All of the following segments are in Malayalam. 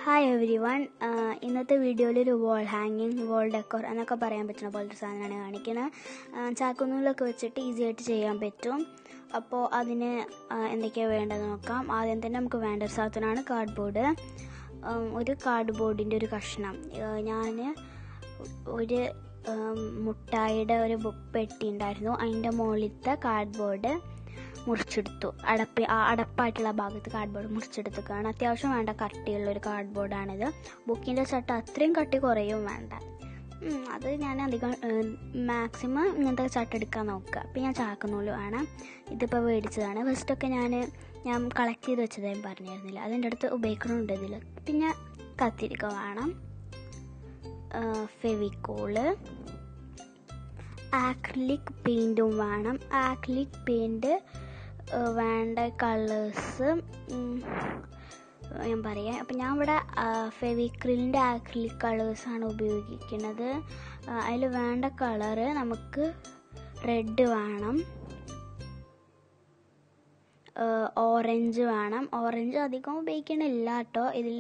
ഹായ് എവരി വൺ ഇന്നത്തെ വീഡിയോയിൽ ഒരു വോൾ ഹാങ്ങിങ് വോൾ ഡെക്കോർ എന്നൊക്കെ പറയാൻ പറ്റുന്ന പോലത്തെ സാധനമാണ് കാണിക്കുന്നത് ചാക്കുനൂലൊക്കെ വെച്ചിട്ട് ഈസി ആയിട്ട് ചെയ്യാൻ പറ്റും അപ്പോൾ അതിന് ആ, എന്തൊക്കെയാണ് വേണ്ടതെന്ന് നോക്കാം ആദ്യം തന്നെ നമുക്ക് വേണ്ട ഒരു സാധനമാണ് കാർഡ്ബോർഡ് ഒരു കാർഡ്ബോർഡിൻ്റെ ഒരു കഷ്ണം ഞാൻ ഒരു ഉം, മുട്ടായിയുടെ ഒരു ബു- പെട്ടി ഉണ്ടായിരുന്നു അതിൻ്റെ മുകളിലത്തെ കാർഡ്ബോർഡ് മുറിച്ചെടുത്തു അടപ്പ് ആ അടപ്പായിട്ടുള്ള ഭാഗത്ത് കാർഡ്ബോർഡ് മുറിച്ചെടുത്തേക്കാണ് അത്യാവശ്യം വേണ്ട കട്ടിയുള്ള ഒരു കാർഡ്ബോർഡാണിത് ബുക്കിൻ്റെ ചട്ട അത്രയും കട്ടി കുറയും വേണ്ട ഉം, അത് ഞാൻ അധികം മാക്സിമം ഇങ്ങനത്തെ ചട്ട എടുക്കാൻ നോക്കുക അപ്പം ഞാൻ ചാക്കുന്നുള്ളൂ വേണം ഇതിപ്പോൾ മേടിച്ചതാണ് ഫസ്റ്റൊക്കെ ഞാൻ ഞാൻ കളക്ട് ചെയ്ത് വെച്ചത് ഞാൻ പറഞ്ഞിരുന്നില്ല അതിൻ്റെ അടുത്ത് ഉപയോഗിക്കണമുണ്ട് ഇതിൽ പിന്നെ കത്തിരിക്ക വേണം ഫെവിക്കോള് ആക്രിലിക് പെയിൻറ്റും വേണം ആക്രിലിക് പെയിൻറ്റ് വേണ്ട കളേഴ്സ് ഞാൻ പറയാം അപ്പം ഞാൻ ഇവിടെ ഫെവിക്രിലിൻ്റെ ആക്രിലിക് കളേഴ്സാണ് ഉപയോഗിക്കുന്നത് അതിൽ വേണ്ട കളറ് നമുക്ക് റെഡ് വേണം ഓറഞ്ച് വേണം ഓറഞ്ച് അധികം ഉപയോഗിക്കണില്ല കേട്ടോ ഇതിൽ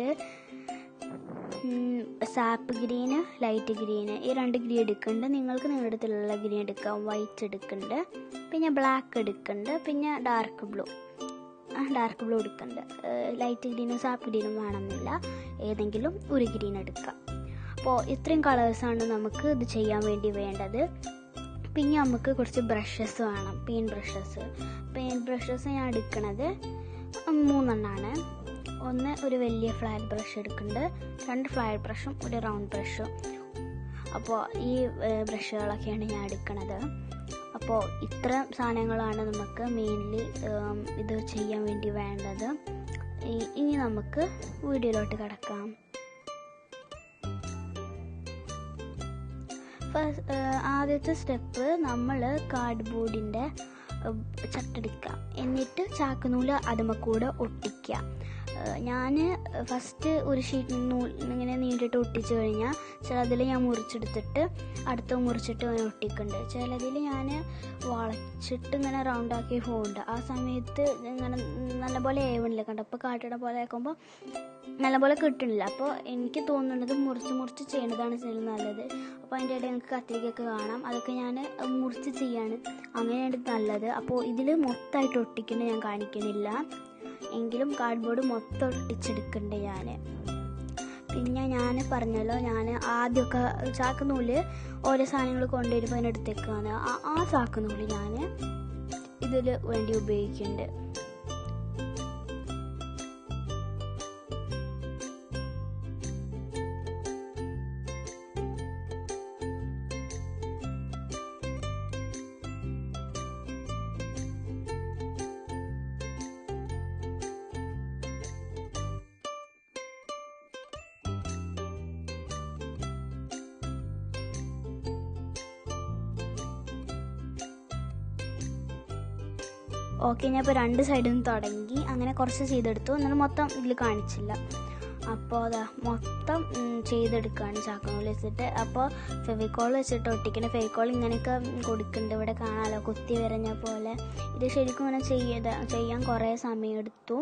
സാപ്പ് ഗ്രീന് ലൈറ്റ് ഗ്രീന് ഈ രണ്ട് ഗ്രീൻ എടുക്കുന്നുണ്ട് നിങ്ങൾക്ക് നിങ്ങളുടെ അടുത്തുള്ള ഗ്രീൻ എടുക്കാം വൈറ്റ് എടുക്കുന്നുണ്ട് പിന്നെ ബ്ലാക്ക് എടുക്കുന്നുണ്ട് പിന്നെ ഡാർക്ക് ബ്ലൂ ഡാർക്ക് ബ്ലൂ എടുക്കുന്നുണ്ട് ലൈറ്റ് ഗ്രീനും സാപ്പ് ഗ്രീനും വേണമെന്നില്ല ഏതെങ്കിലും ഒരു ഗ്രീൻ എടുക്കാം അപ്പോൾ ഇത്രയും കളേഴ്സാണ് നമുക്ക് ഇത് ചെയ്യാൻ വേണ്ടി വേണ്ടത് പിന്നെ നമുക്ക് കുറച്ച് ബ്രഷസ് വേണം പെയിൻറ്റ് ബ്രഷസ് പെയിൻറ്റ് ബ്രഷസ് ഞാൻ എടുക്കുന്നത് മൂന്നെണ്ണമാണ് ഒന്ന് ഒരു വലിയ ഫ്ലാറ്റ് ബ്രഷ് എടുക്കുന്നുണ്ട് രണ്ട് ഫ്ലാറ്റ് ബ്രഷും ഒരു റൗണ്ട് ബ്രഷും അപ്പോൾ ഈ ബ്രഷുകളൊക്കെയാണ് ഞാൻ എടുക്കുന്നത് അപ്പോൾ ഇത്ര സാധനങ്ങളാണ് നമുക്ക് മെയിൻലി ഇത് ചെയ്യാൻ വേണ്ടി വേണ്ടത് ഇ- ഇനി നമുക്ക് വീഡിയോയിലോട്ട് കിടക്കാം ഫസ്റ്റ് ആദ്യത്തെ സ്റ്റെപ്പ് നമ്മൾ കാർഡ്ബോർഡിൻ്റെ ചട്ടെടുക്കുക എന്നിട്ട് ചാക്കുനൂല് അതുമ്മ കൂടെ ഒട്ടിക്കുക ഞാൻ ഫസ്റ്റ് ഒരു ഷീറ്റ് നൂൽ ഇങ്ങനെ നീണ്ടിട്ട് ഒട്ടിച്ച് കഴിഞ്ഞാൽ ചിലതിൽ ഞാൻ മുറിച്ചെടുത്തിട്ട് അടുത്ത മുറിച്ചിട്ട് അങ്ങനെ ഒട്ടിക്കുന്നുണ്ട് ചിലതിൽ ഞാൻ വളച്ചിട്ട് ഇങ്ങനെ റൗണ്ടാക്കി പോകുന്നുണ്ട് ആ സമയത്ത് ഇങ്ങനെ നല്ലപോലെ ഏവണില്ല കണ്ടോ അപ്പോൾ കാട്ടിയുടെ പോലെ ആക്കുമ്പോൾ നല്ലപോലെ കിട്ടണില്ല അപ്പോൾ എനിക്ക് തോന്നുന്നത് മുറിച്ച് മുറിച്ച് ചെയ്യണതാണ് ഇതിൽ നല്ലത് അപ്പോൾ അതിൻ്റെ ഇടയിൽ നിങ്ങൾക്ക് കത്തിരിക്കൊക്കെ കാണാം അതൊക്കെ ഞാൻ മുറിച്ച് ചെയ്യാണ് അങ്ങനെയാണ് നല്ലത് അപ്പോൾ ഇതിൽ മൊത്തമായിട്ട് ഒട്ടിക്കുന്നത് ഞാൻ കാണിക്കണില്ല എങ്കിലും കാർഡ്ബോർഡ് മൊത്തം ഒട്ടിച്ചെടുക്കുന്നുണ്ട് ഞാൻ പിന്നെ ഞാൻ പറഞ്ഞല്ലോ ഞാൻ ആദ്യമൊക്കെ ചാക്കുനൂല് ഓരോ സാധനങ്ങൾ കൊണ്ടുവരുമ്പോൾ അതിനെടുത്തേക്കാണ് ആ ആ ചാക്കുനൂല് ഞാൻ ഇതിൽ വേണ്ടി ഉപയോഗിക്കുന്നുണ്ട് ഓക്കെ ഞാൻ ഇപ്പോൾ രണ്ട് സൈഡിൽ നിന്ന് തുടങ്ങി അങ്ങനെ കുറച്ച് ചെയ്തെടുത്തു എന്നാലും മൊത്തം ഇതിൽ കാണിച്ചില്ല അപ്പോൾ അതാ മൊത്തം ഉം, ചെയ്തെടുക്കുകയാണ് ചാക്കനൂല് വെച്ചിട്ട് അപ്പോൾ ഫെവിക്കോൾ വെച്ചിട്ട് ഒട്ടിക്കണം ഫെവിക്കോൾ ഇങ്ങനെയൊക്കെ കൊടുക്കുന്നുണ്ട് ഇവിടെ കാണാമല്ലോ കുത്തി വരഞ്ഞ പോലെ ഇത് ശരിക്കും ഇങ്ങനെ ചെയ്ത ചെയ്യാൻ കുറേ സമയം എടുത്തു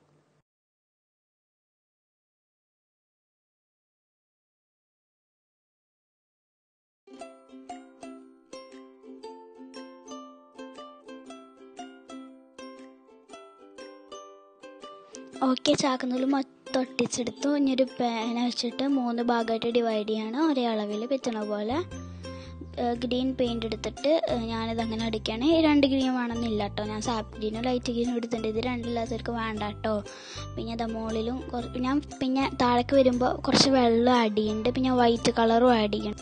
ഓക്കെ ചാക്കുനൂല് മൊത്തം ഒട്ടിച്ചെടുത്തു ഇനി ഒരു പേന വെച്ചിട്ട് മൂന്ന് ഭാഗമായിട്ട് ഡിവൈഡ് ചെയ്യാണ് ഒരേ അളവിൽ പറ്റണ പോലെ ഗ്രീൻ പെയിൻ്റ് എടുത്തിട്ട് ഏഹ് ഞാനിത് അങ്ങനെ അടിക്കുകയാണ് ഈ രണ്ട് ഗ്രീൻ വേണമെന്നില്ല കേട്ടോ ഞാൻ സാപ്പ് ഗ്രീനും ലൈറ്റ് ഗ്രീനും എടുത്തിട്ടുണ്ട് ഇത് രണ്ടില്ലാത്തവർക്ക് വേണ്ട കേട്ടോ പിന്നെ അത് മുകളിലും കുറ- ഞാൻ പിന്നെ താഴേക്ക് വരുമ്പോൾ കുറച്ച് വെള്ളം ആഡ് ചെയ്യുന്നുണ്ട് പിന്നെ വൈറ്റ് കളറും ആഡ് ചെയ്യണം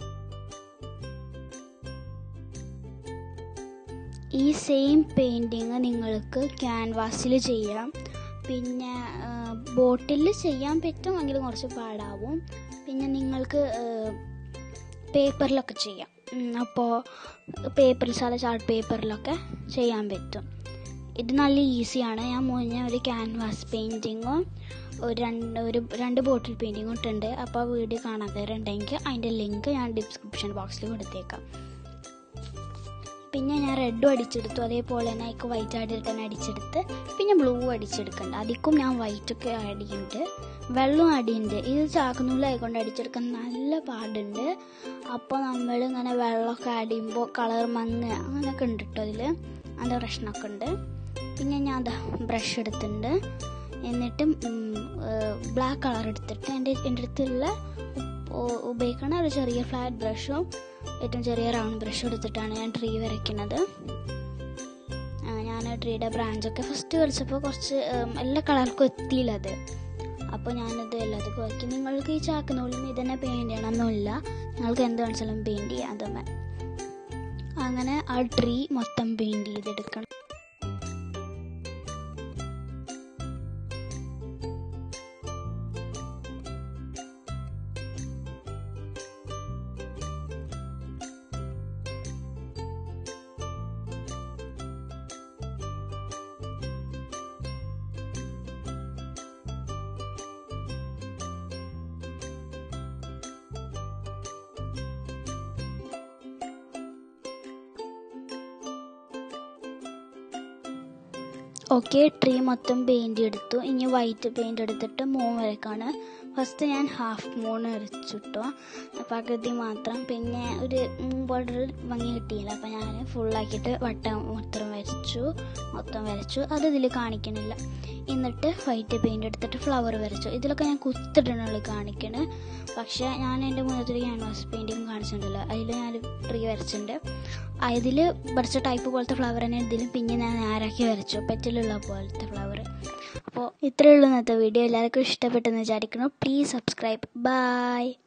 ഈ സെയിം പെയിൻറ്റിങ് നിങ്ങൾക്ക് ക്യാൻവാസിൽ ചെയ്യാം പിന്നെ ബോട്ടിൽ ചെയ്യാൻ പറ്റും എങ്കിലും കുറച്ച് പാടാവും പിന്നെ നിങ്ങൾക്ക് പേപ്പറിലൊക്കെ ചെയ്യാം അപ്പോൾ പേപ്പറിൽ സാധാ ചാർട്ട് പേപ്പറിലൊക്കെ ചെയ്യാൻ പറ്റും ഇത് നല്ല ഈസിയാണ് ഞാൻ മുന്നേ ഒരു ക്യാൻവാസ് പെയിൻറ്റിങ്ങും ഒരു രണ്ട് ഒരു രണ്ട് ബോട്ടിൽ പെയിൻറ്റിങ്ങും ഇട്ടുണ്ട് അപ്പോൾ ആ വീഡിയോ കാണാത്തവരുണ്ടെങ്കിൽ അതിൻ്റെ ലിങ്ക് ഞാൻ ഡിസ്ക്രിപ്ഷൻ ബോക്സിൽ കൊടുത്തേക്കാം പിന്നെ ഞാൻ റെഡും അടിച്ചെടുത്തു അതേപോലെ തന്നെ അതിക്ക് വൈറ്റ് ആയിട്ട് തന്നെ അടിച്ചെടുത്ത് പിന്നെ ബ്ലൂ അടിച്ചെടുക്കുന്നുണ്ട് അതിക്കും ഞാൻ വൈറ്റ് ഒക്കെ ആഡ് ചെയ്യുന്നുണ്ട് വെള്ളം ആഡ് ചെയ്യുന്നുണ്ട് ഇത് ചാക്കുനൂലായിക്കൊണ്ട് അടിച്ചെടുക്കാൻ നല്ല പാടുണ്ട് അപ്പോൾ നമ്മൾ ഇങ്ങനെ വെള്ളമൊക്കെ ആഡ് ചെയ്യുമ്പോൾ കളർ മങ്ങ് അങ്ങനെയൊക്കെ ഉണ്ട് കേട്ടോ അതിൽ അങ്ങനത്തെ പ്രശ്നമൊക്കെ ഉണ്ട് പിന്നെ ഞാൻ അതാ ബ്രഷ് എടുത്തിട്ടുണ്ട് എന്നിട്ടും ബ്ലാക്ക് കളർ എടുത്തിട്ട് എൻ്റെ എൻ്റെ അടുത്തുള്ള ഉ- ഉപയോഗിക്കണ ഒരു ചെറിയ ഫ്ലാറ്റ് ബ്രഷും ഏറ്റവും ചെറിയ റൗണ്ട് ബ്രഷും എടുത്തിട്ടാണ് ഞാൻ ട്രീ വരയ്ക്കുന്നത് ആ, ഞാൻ ആ ട്രീയുടെ ബ്രാഞ്ചൊക്കെ ഫസ്റ്റ് വരച്ചപ്പോൾ കുറച്ച് ഉം, എല്ലാ കളർക്കും എത്തിയില്ല അത് അപ്പോൾ ഞാനത് എല്ലാവർക്കും വരയ്ക്കി നിങ്ങൾക്ക് ഈ ചാക്കിനുള്ളിൽ ഇതന്നെ പെയിൻറ് ചെയ്യണമെന്നില്ല നിങ്ങൾക്ക് എന്ത് വേണമെങ്കിലും പെയിൻറ് ചെയ്യാം അതമ്മ അങ്ങനെ ആ ട്രീ മൊത്തം പെയിൻറ് ചെയ്തെടുക്കണം ഓക്കെ ട്രീ മൊത്തം പെയിൻറ് എടുത്തു ഇനി വൈറ്റ് പെയിൻറ് എടുത്തിട്ട് മൂൺ വരക്കാണ് ഫസ്റ്റ് ഞാൻ ഹാഫ് മൂൺ വരച്ചിട്ടു പകുതി മാത്രം പിന്നെ ഒരു ബോർഡർ ഭംഗി കിട്ടിയില്ല അപ്പം ഞാൻ ഫുള്ളാക്കിയിട്ട് വട്ടം മൊത്തം വരച്ചു മൊത്തം വരച്ചു അത് ഇതിൽ കാണിക്കണില്ല എന്നിട്ട് വൈറ്റ് പെയിൻറ് എടുത്തിട്ട് ഫ്ലവർ വരച്ചു ഇതിലൊക്കെ ഞാൻ കുത്തിടണുള്ളൂ കാണിക്കണ് പക്ഷേ ഞാൻ എൻ്റെ മുന്നത്തൊരു ക്യാൻവാസ് പെയിൻറ്റിങ് കാണിച്ചിട്ടുണ്ടല്ലോ അതിൽ ഞാൻ ട്രീ വരച്ചിട്ടുണ്ട് അതിൽ വരച്ച ടൈപ്പ് പോലത്തെ ഫ്ലവർ തന്നെ ഇതിലും പിന്നെ ഞാൻ നേരാക്കി വരച്ചു പെറ്റിലുള്ള പോലത്തെ ഫ്ലവർ അപ്പോൾ ഇത്രയേ ഉള്ളൂ ഇന്നത്തെ വീഡിയോ എല്ലാവർക്കും ഇഷ്ടപ്പെട്ടെന്ന് വിചാരിക്കുന്നു പ്ലീസ് സബ്സ്ക്രൈബ് ബൈ